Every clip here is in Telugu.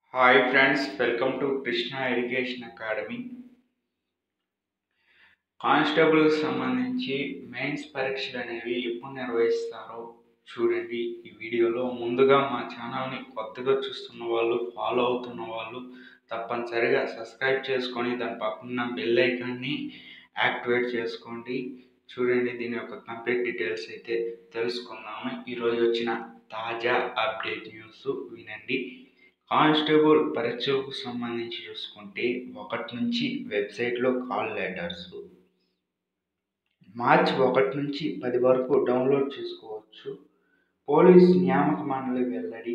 hi friends welcome to Krishna education academy constable సంబంధించి మెయిన్స్ పరీక్షలు అనేవి ఎప్పుడు నిర్వహిస్తారో చూడండి ఈ వీడియోలో ముందుగా మా ఛానల్ని కొత్తగా చూస్తున్న వాళ్ళు ఫాలో అవుతున్న వాళ్ళు తప్పనిసరిగా సబ్స్క్రైబ్ చేసుకొని దాని పక్కన బెల్ ఐకాన్ని యాక్టివేట్ చేసుకోండి చూడండి దీని యొక్క కంప్లీట్ డీటెయిల్స్ అయితే తెలుసుకుందాము ఈరోజు వచ్చిన తాజా అప్డేట్ న్యూస్ వినండి కానిస్టేబుల్ పరీక్షలకు సంబంధించి చూసుకుంటే ఒకటి నుంచి వెబ్సైట్లో కాల్ లెటర్స్ మార్చి ఒకటి నుంచి పది వరకు డౌన్లోడ్ చేసుకోవచ్చు పోలీస్ నియామక మండలి వెల్లడి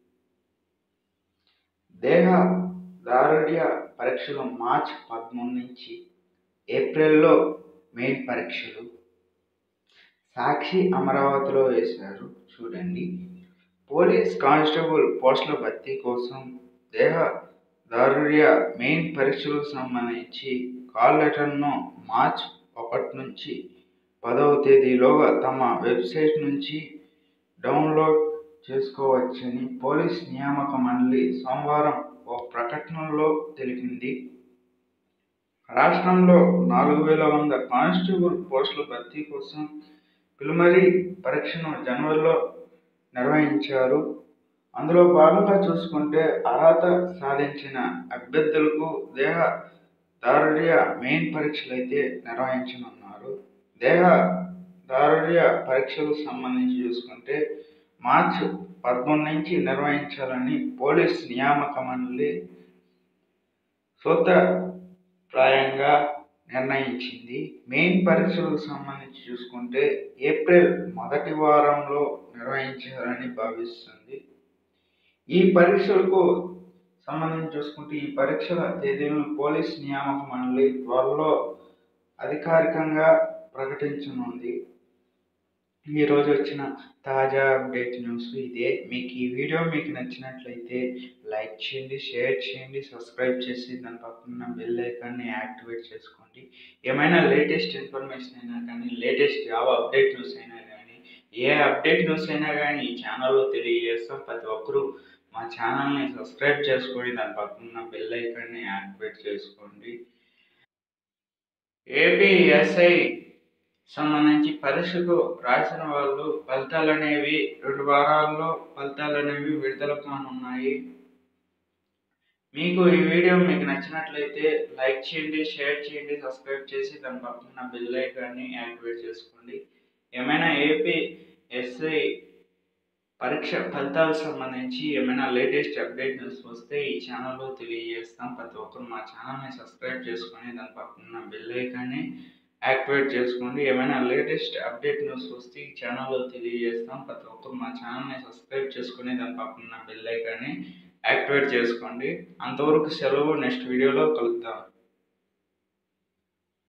దేహ దారుఢ్య పరీక్షలు మార్చి పదమూడు నుంచి ఏప్రిల్లో మెయిన్ పరీక్షలు సాక్షి అమరావతిలో వేశారు చూడండి పోలీస్ కానిస్టేబుల్ పోస్టుల భర్తీ కోసం దేహ దారుఢ్య మెయిన్ పరీక్షలకు సంబంధించి కాల్ లెటర్ను మార్చ్ ఒకటి నుంచి పదవ తేదీలోగా తమ వెబ్సైట్ నుంచి డౌన్లోడ్ చేసుకోవచ్చని పోలీస్ నియామక మండలి సోమవారం ఓ ప్రకటనలో తెలిపింది రాష్ట్రంలో నాలుగు వేల వంద కానిస్టేబుల్ పోస్టుల భర్తీ కోసం ప్రిలిమరీ పరీక్షను జనవరిలో నిర్వహించారు అందులో భాగంగా చూసుకుంటే అర్హత సాధించిన అభ్యర్థులకు దేహ దారుఢ్య మెయిన్ పరీక్షలు అయితే నిర్వహించనున్నారు దేహ దారుఢ్య పరీక్షలకు సంబంధించి చూసుకుంటే మార్చి పదమూడు నుంచి నిర్వహించాలని పోలీస్ నియామక మండలి సూత్రప్రాయంగా నిర్ణయించింది మెయిన్ పరీక్షలకు సంబంధించి చూసుకుంటే ఏప్రిల్ మొదటి వారంలో నిర్వహించాలని భావిస్తుంది ఈ పరీక్షలకు సంబంధించి చూసుకుంటే ఈ పరీక్షల తేదీలను పోలీస్ నియామక మండలి త్వరలో అధికారికంగా ప్రకటించనుంది ఈరోజు వచ్చిన తాజా అప్డేట్ న్యూస్ ఇదే మీకు ఈ వీడియో మీకు నచ్చినట్లయితే లైక్ చేయండి షేర్ చేయండి సబ్స్క్రైబ్ చేసి దాని పక్కన బెల్ ఐకాన్ని యాక్టివేట్ చేసుకోండి ఏమైనా లేటెస్ట్ ఇన్ఫర్మేషన్ అయినా కానీ లేటెస్ట్ జాబ్ అప్డేట్ న్యూస్ అయినా కానీ ఏ అప్డేట్ న్యూస్ అయినా కానీ ఈ ఛానల్లో తెలియజేస్తాం ప్రతి ఒక్కరూ మా ఛానల్ని సబ్స్క్రైబ్ చేసుకోండి దాని పక్కన బెల్ ఐకాన్ని యాక్టివేట్ చేసుకోండి ఏపీఎస్ఐ సంబంధించి పరీక్షకు రాసిన వాళ్ళు ఫలితాలు అనేవి రెండు వారాల్లో ఫలితాలు అనేవి విడుదల కానున్నాయి మీకు ఈ వీడియో మీకు నచ్చినట్లయితే లైక్ చేయండి షేర్ చేయండి సబ్స్క్రైబ్ చేసి దాని పక్కన బెల్ ఐకాన్ని యాక్టివేట్ చేసుకోండి ఏమైనా ఏపీ ఎస్ఐ పరీక్ష ఫలితాలకు సంబంధించి ఏమైనా లేటెస్ట్ అప్డేట్ న్యూస్ వస్తే ఈ ఛానల్లో తెలియజేస్తాం ప్రతి ఒక్కరు మా ఛానల్ని సబ్స్క్రైబ్ చేసుకొని దాని పక్కన బెల్ ఐకాన్ని యాక్టివేట్ చేసుకోండి ఏమైనా లేటెస్ట్ అప్డేట్ న్యూస్ వస్తే ఈ ఛానల్లో తెలియజేస్తాం ప్రతి ఒక్కరు మా ఛానల్ని సబ్స్క్రైబ్ చేసుకొని దాని పక్కన బెల్ ఐకాన్ని యాక్టివేట్ చేసుకోండి అంతవరకు సెలవు నెక్స్ట్ వీడియోలో కలుద్దాం